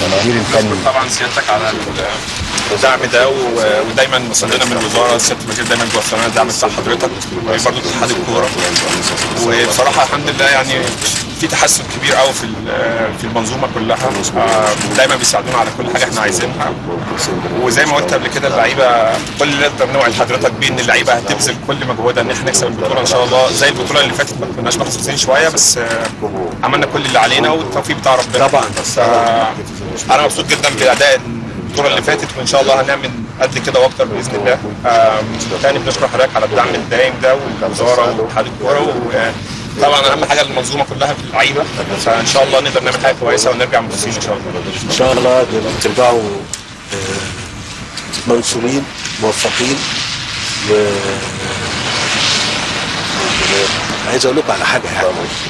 المدير الفني طبعا سيادتك على الدعم ده و- ودايما مصدرنا من الوزاره سياده الوزير دايما بيوصلنا الدعم بتاع حضرتك وبرضه اتحاد الكوره وبصراحه الحمد لله يعني في تحسن كبير قوي في ال- في المنظومه كلها آه، دايما بيساعدونا على كل حاجه احنا عايزينها وزي ما قلت قبل كده اللعيبه كل اللي نقدر نوعي لحضرتك بيه ان اللعيبه هتبذل كل مجهودها ان احنا نكسب البطوله ان شاء الله زي البطوله اللي فاتت ما كناش محظوظين شويه بس آه، عملنا كل اللي علينا والتوفيق بتاع ربنا طبعا. بس آه، انا مبسوط جدا باداء البطوله اللي فاتت وان شاء الله هنعمل قد كده واكتر باذن الله آم، تاني بنشكر حضرتك على الدعم الدايم ده والوزاره واتحاد الكوره وطبعا اهم حاجه المنظومه كلها في اللعيبه فان شاء الله نقدر نعمل حاجه كويسه ونرجع منافسين ان شاء الله ان شاء الله ترجعوا آه، منصورين موفقين و عايز اقول لكم على حاجه يعني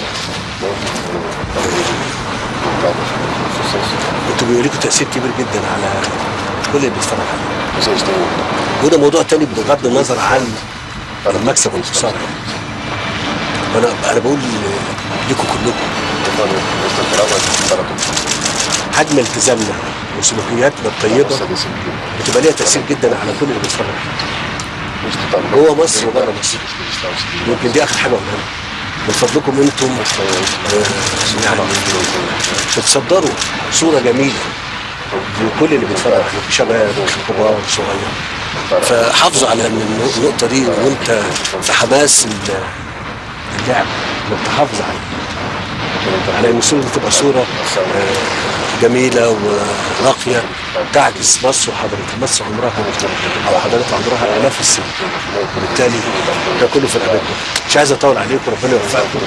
انتوا بيبقى لكم تاثير كبير جدا على كل اللي بيتفرج عليكم وده موضوع تاني بغض النظر عن المكسب والخساره انا انا بقول لكم كلكم حجم التزامنا وسلوكياتنا الطيبه بتبقى ليها تاثير جدا على كل اللي بيتفرج جوه مصر وبره مصر يمكن دي اخر حاجه اقولها لكم. من فضلكم انتم آه، يعني تتصدروا صوره جميله لكل اللي بيتفرج عليكم شباب وكبار وصغير فحافظوا على إن النقطه دي وانت في حماس ال- اللعب انك تحافظ عليها على ان الصوره دي تبقى صوره آه، جميله وراقيه تعكس مصر وحضرتها مصر عمرها او حضرتها عمرها الاف السنين وبالتالي ده كله في رقبتنا مش عايز اطول عليكم ربنا يوفقكم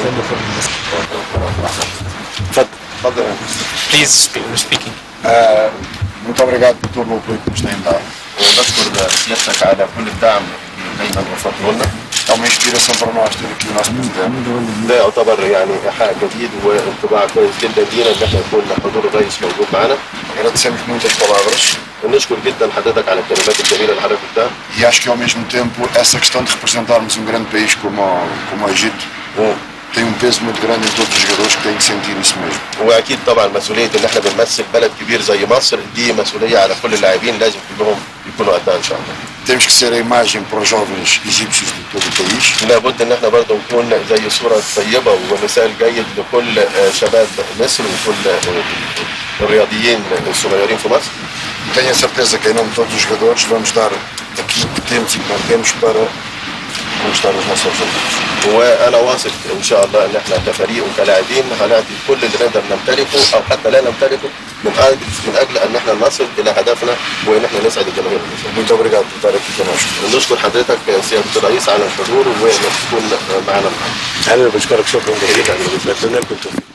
اتفضل Please speak, speaking. Ah, muito obrigado por todo o apoio que nos têm dado. وبشكر سيادتك على كل الدعم اللي دايما وفرته لنا É uma inspiração para nós ter aqui o nosso presidente. ده يعتبر يعني ايحاء جديد وانطباع كويس جدا لينا ان احنا يكون حضور الرئيس موجود معانا Agradecemos muito as palavras ونشكر جدا حضرتك على الكلمات الجميله اللي حضرتك قلتها e acho que ao mesmo tempo essa questão de representarmos um grande país como o, como o Egito tem um peso muito grande em todos os jogadores que têm que sentir isso mesmo. واكيد طبعا مسؤوليه ان احنا بنمثل بلد كبير زي مصر دي مسؤوليه على كل اللاعبين لازم كلهم يكونوا قدها ان شاء الله Temos que ser a imagem para os jovens egípcios de todo o país لابد ان احنا برضه نكون زي صوره طيبه ومثال جيد لكل آه، شباب مصر وكل آه، الرياضيين الصغيرين في مصر e tenho a certeza que em nome de todos os jogadores vamos dar aquilo que temos e que não temos para conquistar os nossos objetivos. وانا واثق ان شاء الله ان احنا كفريق وكلاعبين هنعطي كل اللي نقدر نمتلكه او حتى لا نمتلكه من اجل من اجل ان احنا نصل الى هدفنا وان احنا نسعد الجماهير المصريه. Muito obrigado por estar aqui connosco. نشكر حضرتك سياده الرئيس على الحضور وانك تكون معنا النهارده. انا بشكرك شكرا جزيلا بتمنى لكم التوفيق